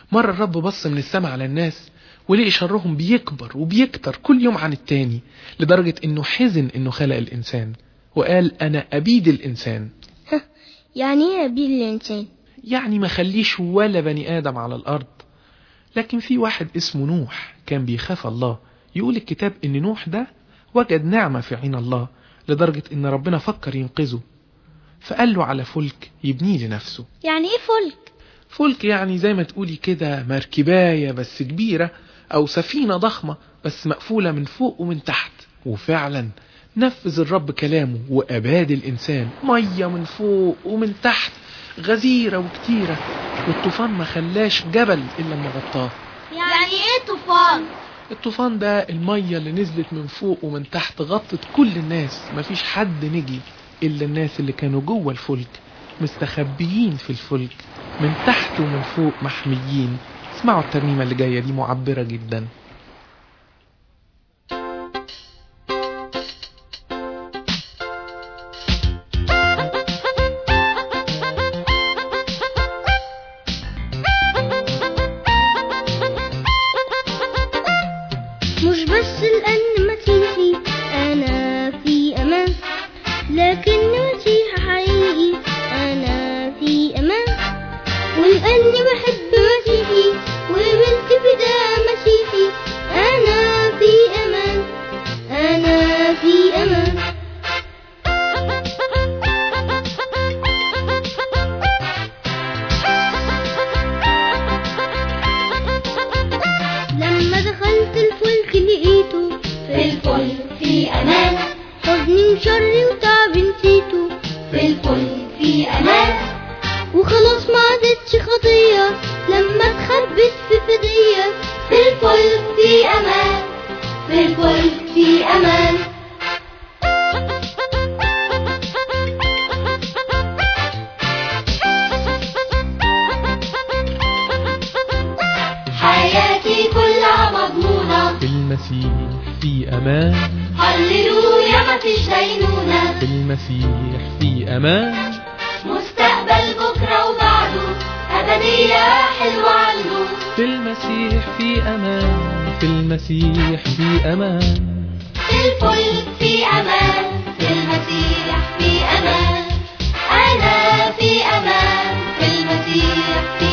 مرة الرب بص من السماء على الناس ولقي شرهم بيكبر وبيكتر كل يوم عن التاني لدرجة انه حزن انه خلق الانسان وقال انا ابيد الانسان يعني ايه ابيد الانسان يعني ما خليش ولا بني ادم على الارض لكن في واحد اسمه نوح كان بيخاف الله يقول الكتاب ان نوح ده وجد نعمة في عين الله لدرجة ان ربنا فكر ينقذه فقال له على فلك يبنيه لنفسه يعني ايه فلك فلك يعني زي ما تقولي كده مركباية بس كبيرة أو سفينة ضخمة بس مقفولة من فوق ومن تحت وفعلا نفذ الرب كلامه وأباد الإنسان مية من فوق ومن تحت غزيرة وكتيرة والطوفان ما خلاش جبل إلا لما غطاه يعني ايه طوفان الطوفان ده المية اللي نزلت من فوق ومن تحت غطت كل الناس مفيش حد نجي إلا الناس اللي كانوا جوه الفلك مستخبيين في الفلك من تحت ومن فوق محميين اسمعوا الترنيمة اللي جاية دي معبرة جدا مش بس لأن مسيحي أنا في أمان لكن مسيحي حقيقي أنا في أمان ولأني بحب مسيحي وقبلت فداء مسيحي أنا في أمان أنا في أمان لما دخلت الفلك لقيته في الفلك في أمان حزني وشري وتعبي نسيته في الفلك في أمان وخلاص ما عادتش خطية لما اتخبت في فدية في الفلك في أمان في الفلك في أمان حياتي كلها مضمونة في المسيح في أمان هللويا مفيش دينونة في المسيح في أمان مستقبل بكرة وبعده أبدية حلوة عنده في المسيح في أمان في المسيح في أمان في الفلك في أمان في المسيح في أمان أنا في أمان في المسيح في